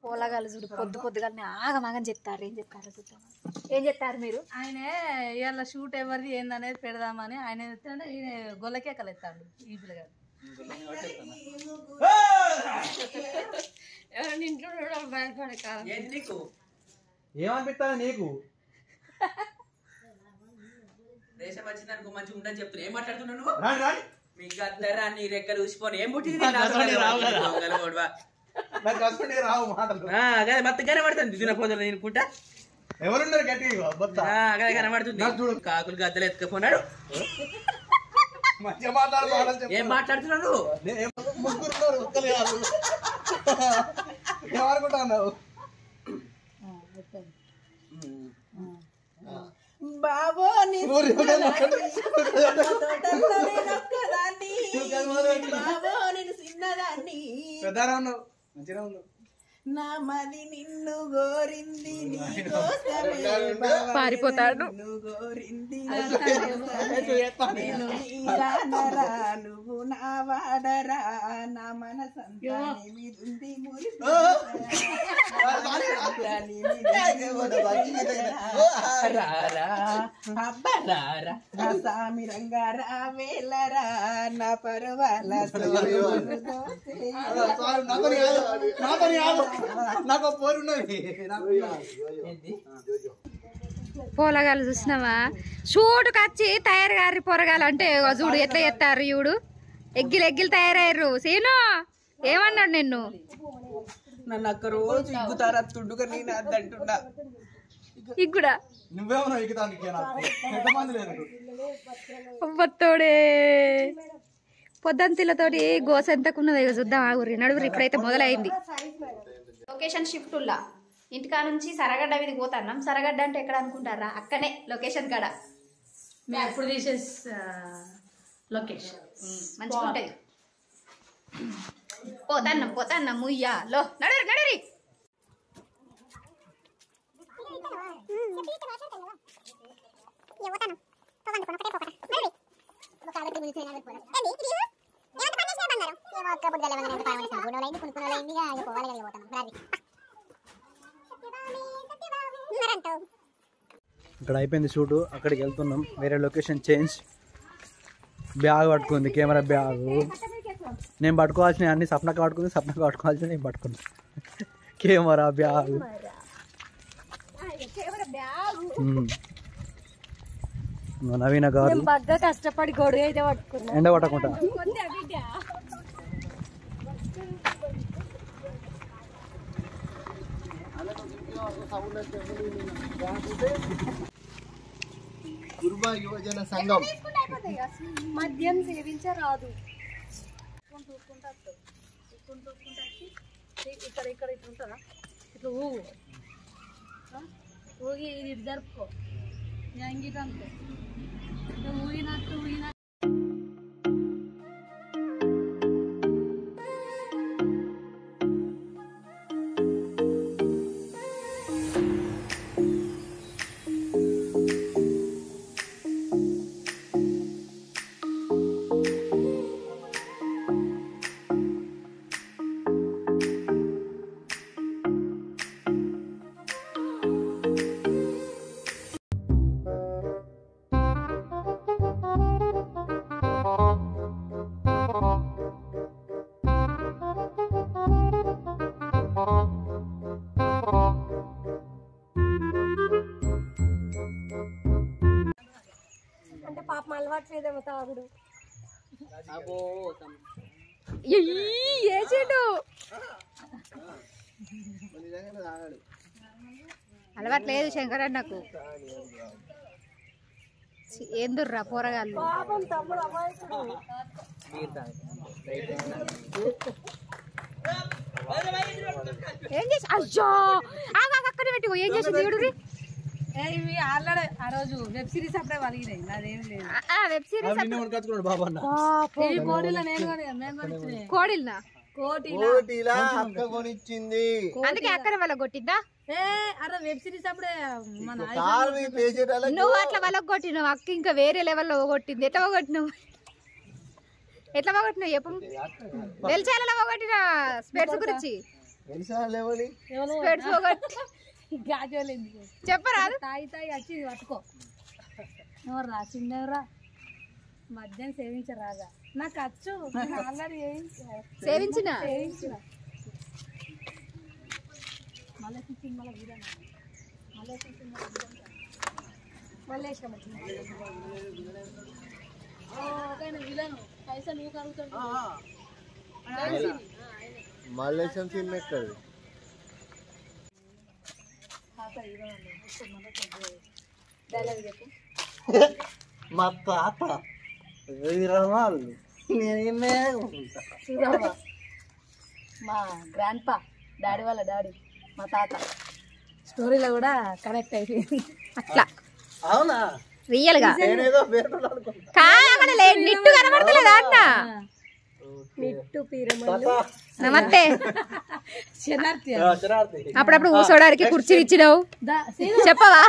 పోలగాలు చూడు పొద్దు పొద్దుగానే ఆగమాగం చెప్తారు ఏం చెప్తారు చూద్దాం ఏం చెప్తారు మీరు ఆయన ఇవాళ షూట్ ఎవరిది ఏందనేది పెడదామని ఆయన ఎత్తాడు ఈయన గొల్లకేకలు ఎత్తాడు ఈ పిల్లగాడు ఏంది నీకు ఏమనిపిస్తుంది నీకు దేశం వచ్చిందనుకో మంచిగా ఉండని చెప్తున్నా ఏం మాట్లాడుతున్నావు నువ్వు రాండి రాండి మీకు అందరా నీ రెక్కలు ఊసిపోని ఏం పుట్టింది నాకు అసలు రావు కదా. దొంగల ఓడువా. నాకు హస్బెండ్ రావు మాటలు ఆ, అదే మొత్తం కనబడుతుంది తినపోతుంది నేను పుట్ట ఎవరున్నారు గట్టిగా బొత్త అదే కనబడుతుంది నాకు చూడు. కాకులు గద్దలు ఎత్తుకుపోన్నాడు మంచిగా మాట్లాడుకోవాలని ఏం చెప్పి మాట్లాడుతున్నావు నువ్వు ముగ్గురు ఉన్నారు, ఒక్కరు కాదు ఏమనుకుంటున్నావు బాబో నీ ఊరి ఒకరు ఒక్కరు. తోటల్లో నేనొక్కదాన్ని. బాబో నేను చిన్నదాన్ని పెద్దగా ఉన్నావు మంచిగా ఉన్నావు నా మది నిన్ను గోరింది నీకోసమే బావా, పారిపోతాడు. నిన్ను గోరింది నా కోసమే. నేను నీరానరా, నువ్వు నా వాడరా నా మనసంతా నీ మీదుంది అబ్బరారా నా సామి రంగారా వేలరా నా పర్వాల సారీ, నాతోని కాదు, నాతోని కాదు. నాకు ఒక పోరు ఉన్నది నాకు పోలగాలు చూసినావా చూడుకు వచ్చి తయారు గారి పొరగాలు అంటే ఇగో చూడు ఎట్లా చేస్తారు చూడు ఎగ్గిలు ఎగ్గిలు తయారయ్యారు సీను ఏమన్నాడు నిన్ను నన్ను అక్క రోజు ఇగ్గుతారా తుండుగా నేను అద్దంటున్నా ఇగ్గుడా నువ్వేమన్నా ఎగుతానికి నాకు ఎంతమంది లేరు అవ్వతోడే పొద్దంతిలతోటి గోస ఎంతకున్నది ఇక చూద్దాం ఆగురి నడుగురు ఇప్పుడైతే మొదలైంది లొకేషన్ షిఫ్ట్ ఉల్లా ఇంటికా నుంచి సరగడ్డ మీదకి పోతాన్నాం సరగడ్డ అంటే ఎక్కడ అనుకుంటారా అక్కనే లొకేషన్ కాడ మేము ఎప్పుడు తీసే లొకేషన్ మంచిగా ఉంటది పోతాన్నాం పోతాన్నాం ముయ్యా లో నడురి నడురి ఇక్కడ అయిపోయింది షూట్ అక్కడికి వెళ్తున్నాం వేరే లొకేషన్ చేంజ్ బ్యాగ్ పట్టుకుంది కెమెరా బ్యాగ్ నేను పట్టుకోవాల్సిన అన్ని సప్నక పట్టుకుంది సప్నక పట్టుకోవాల్సిన నేను పట్టుకున్నా కెమెరా బ్యాగ్ ఉమ్. నవీన గారు బాగా కష్టపడి గొడుగు అయితే పట్టుకున్నాం ఎండ పట్టకుండా కుర్బా యువజన సంఘం మద్యం సేవించరాదు ఇక్కడ ఇక్కడ ఇట్లా ఉంటుందా ఇట్లా ఊగు ఆ? ఊగి ఇది ఇటు జరుపుకో యాంగిట అంతే ఇట్లా ఊగినట్టు ఊగినట్టు అంటే పాపం అలవాట్లేదేమో తాగుడు ఏసేడు అలవాట్లేదు శంకర్ నాకు ఏం దుర్రా పోరగాళ్ళు ఏం చేసి అయ్యో ఆగు, ఆగు, అక్కడే పెట్టి ఏం చేసింది చూడురి ఏ, ఇవి ఆల్రెడీ ఆ రోజు వెబ్ సిరీస్ అప్పుడే వలిగినాయి నాదేం లేదు వెబ్ సిరీస్ కచ్చుకున్నాడు బాబా అన్న ఈ కోడిలో నేను కొని మేము కొనిచ్చినాయి కోడిల్నా కోటి కోటిలా అక్క కొనిచ్చింది అందుకే అక్కడ వాళ్ళ కొట్టిద్దా ఏ అరే వెబ్ సిరీస్ అప్పుడే మన కారు మీ పేసేటాలకు నువ్వు అట్లా వాళ్ళకి కొట్టినావు అక్క ఇంకా వేరే లెవెల్లో కొట్టింది ఎట్లా పోగొట్టినావు ఎట్లా పోగొట్టినావు చెప్పు వెలిచాలలో పోగొట్టిన స్పెట్స్ గురించి తెలుసా లేవని ఎవరో స్పెట్స్ పోగొట్టి గాజోలు ఎందుకు చెప్పరాదు తాగి తాగి వచ్చి ఇది పట్టుకో ఎవర్రా చిన్నెవరా మద్యం సేవించరాగా నాకు వచ్చు ఆల్రెడీ సేవించిన సేవించిన మళ్ళీ సినిమాలో వీరన్న మళ్ళీ సినిమాలో వీరన్న మళ్ళీ ఇష్టం వచ్చింది విలను పైసలు నువ్వు కడుగుతాడు మల్లేశం సినిమా ఎక్కడు డైలాగ్ చెప్పు మా తాత వీరమాలు నేనే చూడమ్మా మా గ్రాండ్ పా డాడీ వాళ్ళ డాడీ మా తాత స్టోరీలో కూడా కనెక్ట్ అయిపోయింది అట్లా అవునా రియల్ గా నేనేదో వేరే అనుకుంటా కావాలే నిట్టు కనబడతలేదా అన్న నిట్టు పీరమల్లు నమస్తే శనార్థి అప్పుడప్పుడు కూర్చోడానికి కుర్చీలు ఇచ్చినావు చెప్పవా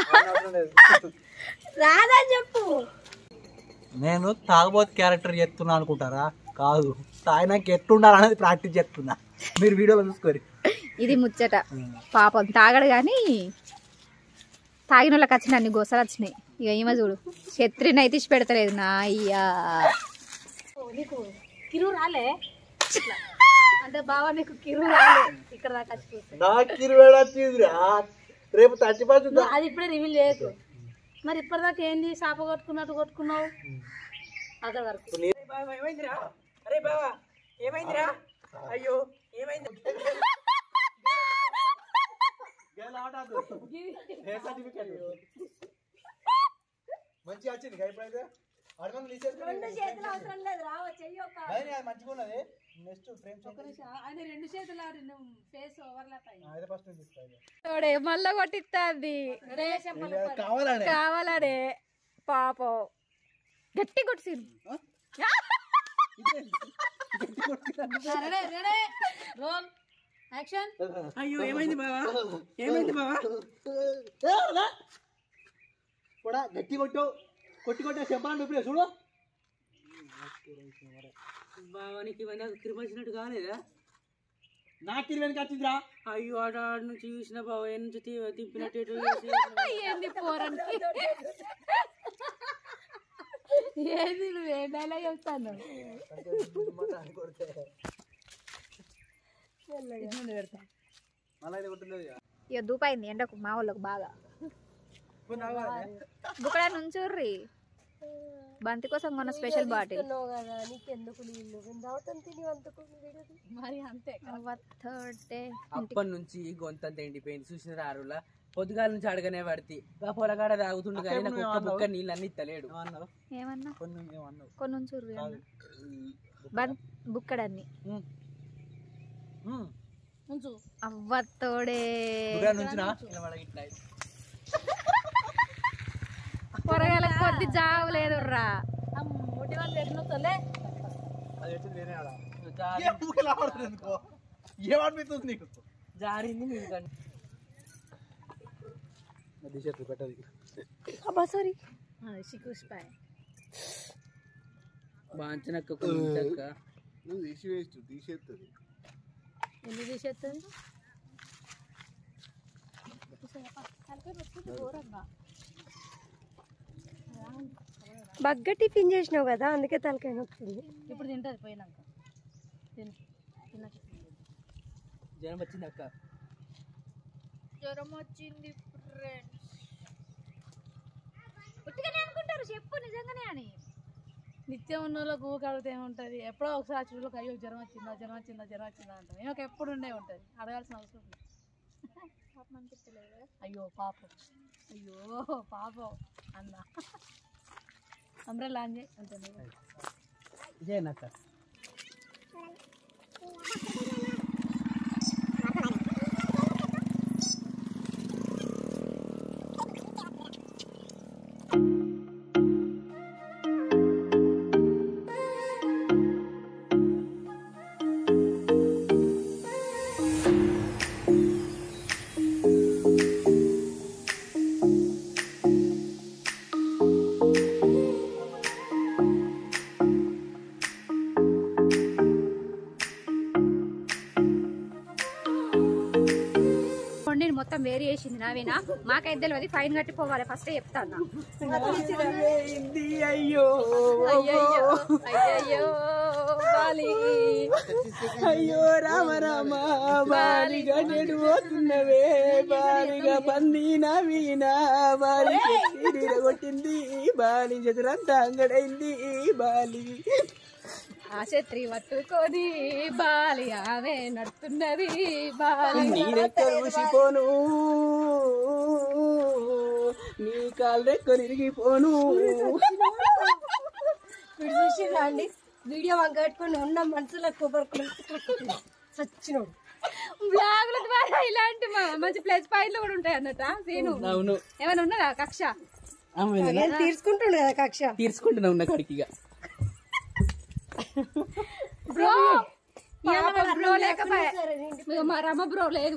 రాదా చెప్పు నేను తాగబోతు క్యారెక్టర్ చేస్తున్నా అనుకుంటారా కాదు తాగినాక ఎట్లుండాలి అనేది ప్రాక్టీస్ చేస్తున్నా మీరు వీడియోలో చూసుకోరు ఇది ముచ్చట పాపం తాగడు కానీ తాగిన వాళ్ళకి వచ్చిన అన్ని గోసలు వచ్చినాయి ఇక ఈమె చూడు ఛత్రిని అయితే ఇచ్చి పెడతలేదు నా అయ్యా నీకు కిరు రాలే ఇట్లా. అంటే బావా నీకు కిరు రాలే ఇక్కడ దాకా వచ్చి కూర్చో. నాకు ఇరవై వచ్చిందిరా రేపు థర్టీ పర్సెంట్ నువ్వు అది ఇప్పుడే రివీల్ చేయకు మరి ఇప్పటిదాకా ఏంది చేప కొట్టుకున్నట్టు కొట్టుకున్నావు అక్కడ వరకు ఏమైందిరా అరే బావా ఏమైందిరా అయ్యో ఏమైంది మంచిగా వచ్చింది కదా ఇప్పుడైతే అడగను తీసేది అవసరం లేదు రావ చెయ్యి ఒక మంచిగా ఉన్నది నెక్స్ట్ ఫ్రేమ్ ఒక్క నిమిషం. ఆయన రెండు చేతులు ఆడి నువ్వు ఫేస్ ఓవర్లాప్ అయ్యి అయితే ఫస్ట్ తీసుకోవాలి తోడే మళ్ళా కొట్టిస్తుంది కావాలని కావాలనే పాపం గట్టి కొట్టిరు రెడీ రెడీ రోల్ యాక్షన్ అయ్యో ఏమైంది బావా ఏమైంది బావా కూడా గట్టి కొట్టు కొట్టి కొట్టే చెప్పాలంటే ఇప్పుడే చూడు బావా నీకు ఇవన్నీ తిరిమచ్చినట్టు కాలేదా నాకు తిరిగి వెనక వచ్చిందిరా అయ్యో ఆడ ఆడ నుంచి చూసిన బావ ఏ నుంచి తీ- తిప్పినట్టు ఎటు చేసి ఏంది పోరానికి ఏంది నువ్వు ఏ డైలాగ్ చెప్తాను పెడతా మళ్ళీ ఇది కొట్టలేదు ఇక. ఇక దూపైంది ఎండకు మా వాళ్ళకు బాగా బుక్కడ నుంచుర్రి బంతి కోసం కొన్న స్పెషల్ బాటిల్ కదా నీకెందుకు నీళ్ళు రావటం తిని అందుకు మరి అంతే థర్డ్ డే అప్పటి నుంచి గొంతంత ఎండిపోయింది చూసిన రారులా పొద్దుగాల నుంచి అడగనే పడితే ఆ పొలగాడ తాగుతుండు కానీ నాకు ఒక్క బుక్క నీళ్ళు అన్ని ఇత్తలేడు ఏమన్నావు ఏమన్నా కొన్ని ఏమన్నావు కొన్ని ఉంచుర్రి అన్న బన్ బుక్కడన్ని ఉంచు అవ్వతోడే నుంచినా ఇట్లా పొరగాల కొద్ది జావు లేదు రా ఆ ముడి వాళ్ళు ఎన్నోతలే అది వచ్చింది వేరే ఆడ జారి- ఏ ఊరికే ఆడుతుంది ఎందుకో ఏమనిపిస్తుంది నీకు జారింది నీకు కానీ టీషర్ట్ పెట్టది అబ్బా సారీ సిక్కుసిపాయ బాంచనక్క కొంచెక్క నువ్వు తీసి వేస్ట్ తీసేస్తుంది ఎన్ని తీసేస్తుంది బగ్గ టిఫిన్ చేసినావు కదా అందుకే తలకాయ నొస్తుంది ఇప్పుడు తింటది పోయినాక తిను తిన్నాక జ్వరం వచ్చింది అక్క జ్వరం వచ్చింది ఫ్రెండ్స్ ఉట్టిగానే అనుకుంటారు చెప్పు నిజంగానే అని నిత్యం ఉన్న వాళ్ళకి ఊరికి అడిగితే ఏముంటుంది ఎప్పుడో ఒకసారి చూడలోకి అయ్యో జ్వరం వచ్చిందా జ్వరం వచ్చిందా జ్వరం వచ్చిందా అంటాం ఏమో ఎప్పుడు ఉండే ఉంటుంది అడగాల్సిన అవసరం లేదు అయ్యో పాపం అయ్యో పాపం అన్న అంబ్రెల్లా ఆన్ చేయి అంతే ఇదేనక్క నేను మొత్తం వేరు చేసింది నావేనా మాకైతే తెలియదు ఫైన్ కట్టిపోవాలి ఫస్ట్ చెప్తాను అయ్యో అయ్యయ్యో బాలి అయ్యో రామ రామ బాలిగా నెడు పోతున్నవే బాలిగా పంది నవీనా బాలి కొట్టింది బాలి చదురంతా అంగడైంది బాలి ఆ ఛత్రి పట్టుకొని బాలి ఆమె నడుతున్నది బాలి నీరెక్కలు ఊసిపోను నీ కాళ్ళు రెక్కలు ఇరిగిపోను వీడు చూసిరా అండి వీడియో వంక కట్టుకొని ఉన్న మనసులో కొబ్బరి సచ్చినోడు బ్లాగుల ద్వారా ఇలాంటి మ- మంచి ప్లస్ పాయింట్లు కూడా ఉంటాయి అన్నట సీను అవును ఏమైనా ఉన్నదా కక్ష ఆమె ఏం తీర్చుకుంటుండు కదా కక్ష తీర్చుకుంటున్నా ఉన్న కాడికిగా బ్రో బ్రో లేకపోయా ఇక మా రమ బ్రో లేదు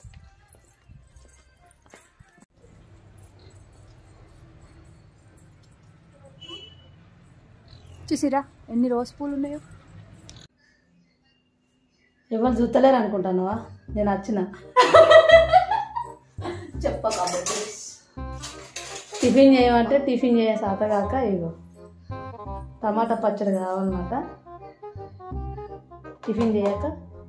చూసిరా ఎన్ని రోజు పూలు ఉన్నాయో ఎవరు చూస్తలేరు అనుకుంటానువా నేను వచ్చిన చెప్పక టిఫిన్ చేయమంటే టిఫిన్ చేయ సాత కాక ఇగో టమాటా పచ్చడి కావాలన్నమాట టిఫిన్ చేయక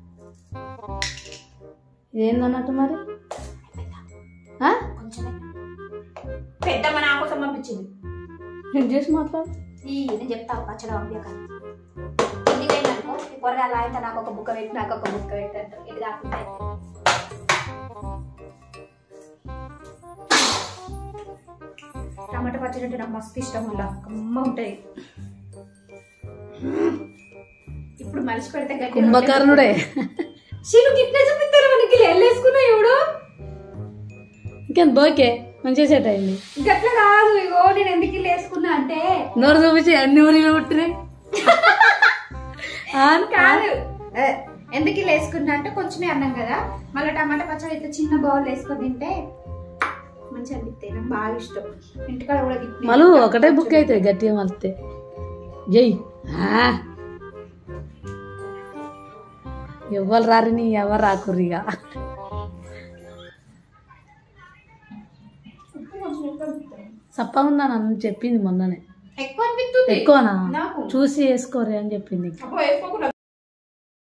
ఏందన్నట్టు మరి ఆ? పెద్దమ్మ నా కోసం పంపించింది నేను చేసి మాట్లాడు ఈ నేను చెప్తా పచ్చడి పంపించక ఇంటికి వెళ్ళనుకో ఈ పొరగాల ఆయన నాకు ఒక బుక్క పెట్టి నాకు ఒక బుక్క పెట్టారు ఇది కాకుండా టమాటా పచ్చడి అంటే నాకు మస్తు ఇష్టం ఉండ కమ్మ ఉంటాయి ఇప్పుడు మనిషి పెడితే గట్టి కుంభకర్ణుడే శీను గిట్నే చూపిస్తారు మనకి వెళ్ళేసుకున్నా ఎవడు ఇంకేం బోకే మంచిగా సెట్ అయింది గట్ల కాదు ఇగో నేను ఎందుకు ఇల్లు వేసుకున్నా అంటే నోరు చూపించి అన్ని ఊరిలో పుట్టినాయి ఆ? కాదు ఏ, ఎందుకు ఇలా వేసుకున్నా అంటే కొంచెమే అన్నాం కదా మళ్ళీ టమాటా పచ్చడి ఇట్లా చిన్న బౌల్ వేసుకొని తింటే మంచిగా అనిపిస్తాయి నాకు బాగా ఇష్టం ఇంటికాడ కూడా గిట్నే. మళ్ళు ఒకటే బుక్ అవుతుంది గట్టిగా మలితే జై ఆ. ఎవ్వరు రారిని ఎవరు రాకుర్రిగా సప్పగా ఉందా నన్ను చెప్పింది మొన్ననే ఎక్కువ అనిపిస్తుంది ఎక్కువనా నాకు చూసి వేసుకోరే అని చెప్పింది అబ్బో, వేసుకోకుండా